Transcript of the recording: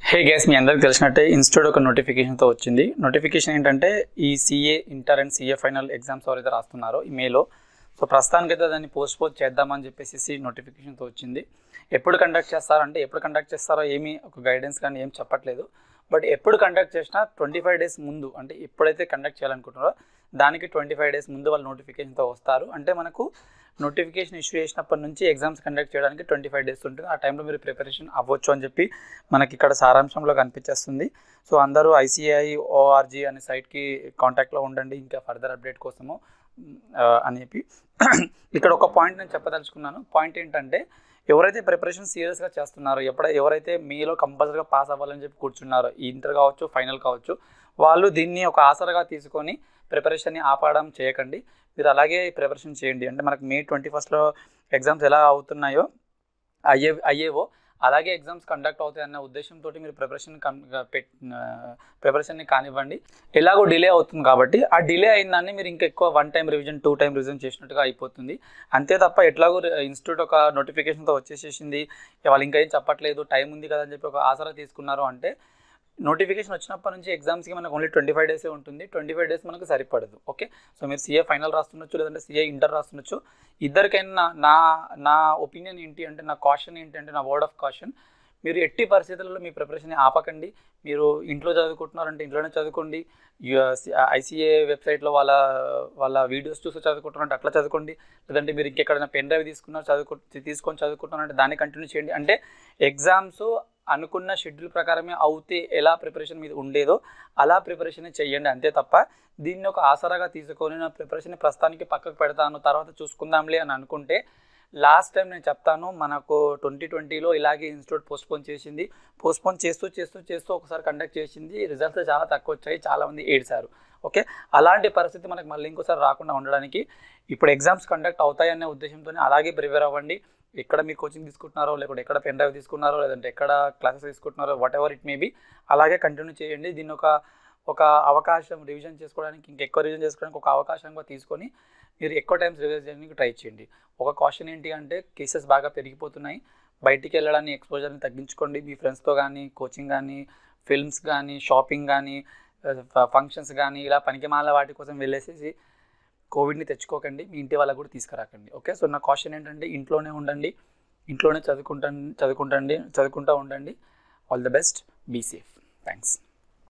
hey guys మీ అందరికి తెలిసినట్టే institute ఒక నోటిఫికేషన్తో వచ్చింది నోటిఫికేషన్ ఏంటంటే ఈ CA inter and CA final exams ఎవరైతే రాస్తున్నారో ఈ మేలో సో ప్రస్తుతానికైతే దాన్ని పోస్ట్పోన్ చేద్దామని చెప్పేసి నోటిఫికేషన్తో వచ్చింది ఎప్పుడు కండక్ట్ చేస్తారంటే ఎప్పుడు కండక్ట్ చేస్తారో ఏమీ ఒక గైడెన్స్ కానీ ఏం చెప్పట్లేదు బట్ ఎప్పుడు కండక్ట్ చేసినా ట్వంటీ ఫైవ్ డేస్ ముందు అంటే ఎప్పుడైతే కండక్ట్ చేయాలనుకుంటున్నారో దానికి ట్వంటీ ఫైవ్ డేస్ ముందు వాళ్ళు నోటిఫికేషన్తో వస్తారు అంటే మనకు నోటిఫికేషన్ ఇష్యూ చేసినప్పటి నుంచి ఎగ్జామ్స్ కండక్ట్ చేయడానికి ట్వంటీ ఫైవ్ డేస్ ఉంటుంది ఆ టైంలో మీరు ప్రిపరేషన్ అవ్వచ్చు అని చెప్పి మనకి ఇక్కడ సారాంశంలో కనిపించేస్తుంది సో అందరూ ఐసీఐ ఓఆర్జీ అనే సైట్కి కాంటాక్ట్లో ఉండండి ఇంకా ఫర్దర్ అప్డేట్ కోసము ఆ, అని చెప్పి ఇక్కడ ఒక పాయింట్ నేను చెప్పదలుచుకున్నాను పాయింట్ ఏంటంటే ఎవరైతే ప్రిపరేషన్ సీరియస్గా చేస్తున్నారో ఎప్పుడ ఎవరైతే మీలో కంపల్సరీగా పాస్ అవ్వాలని చెప్పి కూర్చున్నారో ఈ ఇంటర్ కావచ్చు ఫైనల్ కావచ్చు వాళ్ళు దీన్ని ఒక ఆసరగా తీసుకొని ప్రిపరేషన్ని ఆపడం చేయకండి మీరు అలాగే ప్రిపరేషన్ చేయండి అంటే మనకు మే ట్వంటీ ఫస్ట్లో ఎగ్జామ్స్ ఎలా అవుతున్నాయో అయ్యే అయ్యేవో అలాగే ఎగ్జామ్స్ కండక్ట్ అవుతాయి అన్న ఉద్దేశంతో మీరు ప్రిపరేషన్ ప్రిపరేషన్ని కానివ్వండి ఎలాగో డిలే అవుతుంది కాబట్టి ఆ డిలే అయిందాన్ని మీరు ఇంకా ఎక్కువ one time revision two time revision చేసినట్టుగా అయిపోతుంది అంతే తప్ప ఎట్లాగో ఇన్స్టిట్యూట్ ఒక నోటిఫికేషన్తో వచ్చేసేసింది వాళ్ళు ఇంకా ఏం చెప్పట్లేదు టైం ఉంది కదా అని చెప్పి ఒక ఆసరా తీసుకున్నారు అంటే నోటిఫికేషన్ వచ్చినప్పటి నుంచి ఎగ్జామ్స్కి మనకు ఓన్లీ ట్వంటీ ఫైవ్ డేసే ఉంటుంది ట్వంటీ ఫైవ్ డేస్ మనకు సరిపడదు ఓకే సో మీరు సీఏ ఫైనల్ రాస్తుండొచ్చు లేదంటే సీఏ ఇంటర్ రాస్తుండొచ్చు ఇద్దరికైనా నా- నా నా ఒపీనియన్ ఏంటి అంటే నా కాషన్ ఏంటి అంటే నా వర్డ్ ఆఫ్ కాషన్ మీరు ఎట్టి పరిస్థితులలో మీ ప్రిపరేషన్ ఆపకండి మీరు ఇంట్లో చదువుకుంటున్నారంటే ఇంట్లోనే చదువుకోండి ఐసీఏ వెబ్సైట్లో వాళ్ళ వాళ్ళ వీడియోస్ చూసి చదువుకుంటున్నారంటే అట్లా చదువుకోండి లేదంటే మీరు ఇంకెక్కడైనా పెన్ డ్రైవ్ తీసుకున్నారు చదువుకు తీసుకొని చదువుకుంటున్నారంటే దాన్ని కంటిన్యూ చేయండి అంటే ఎగ్జామ్స్ అనుకున్న షెడ్యూల్ ప్రకారమే అవుతే ఎలా ప్రిపరేషన్ మీద ఉండేదో అలా ప్రిపరేషన్ చేయండి అంతే తప్ప దీన్ని ఒక ఆసరాగా తీసుకొని నా ప్రిపరేషన్ ప్రస్తుతానికి పక్కకు పెడతాను తర్వాత చూసుకుందాంలే అని అనుకుంటే లాస్ట్ టైం నేను చెప్తాను మనకు ట్వంటీ ట్వంటీలో ఇలాగే ఇన్స్టిట్యూట్ పోస్ట్పోన్ చేసింది పోస్ట్పోన్ చేస్తూ చేస్తూ చేస్తూ ఒకసారి కండక్ట్ చేసింది రిజల్ట్స్ చాలా తక్కువ వచ్చాయి చాలామంది ఏడ్చారు ఓకే అలాంటి పరిస్థితి మనకు మళ్ళీ ఇంకోసారి రాకుండా ఉండడానికి ఇప్పుడు ఎగ్జామ్స్ కండక్ట్ అవుతాయనే ఉద్దేశంతో అలాగే ప్రిపేర్ అవ్వండి ఎక్కడ మీరు కోచింగ్ తీసుకుంటున్నారో లేకుంటే ఎక్కడ పెన్ డ్రైవ్ తీసుకున్నారో లేదంటే ఎక్కడ క్లాసెస్ తీసుకుంటున్నారో whatever it may be అలాగే కంటిన్యూ చేయండి దీన్ని ఒక ఒక అవకాశం రివిజన్ చేసుకోవడానికి ఇంకెక్కువ రివిజన్ చేసుకోవడానికి ఒక అవకాశంగా తీసుకొని మీరు ఎక్కువ టైమ్స్ రివిజన్ చేయడానికి ట్రై చేయండి ఒక కాషన్ ఏంటి అంటే కేసెస్ బాగా పెరిగిపోతున్నాయి బయటికి వెళ్ళడాన్ని ఎక్స్పోజర్ని తగ్గించుకోండి మీ ఫ్రెండ్స్తో కానీ కోచింగ్ కానీ ఫిల్మ్స్ కానీ షాపింగ్ కానీ ఫంక్షన్స్ కానీ ఇలా పనికిమాల వాటి కోసం వెళ్ళేసేసి కోవిడ్ని తెచ్చుకోకండి మీ ఇంటి వాళ్ళకు కూడా తీసుకురాకండి ఓకే సో నా కాషన్ ఏంటంటే ఇంట్లోనే ఉండండి ఇంట్లోనే చదువుకుంటా చదువుకుంటండి చదువుకుంటూ ఉండండి all the best be safe thanks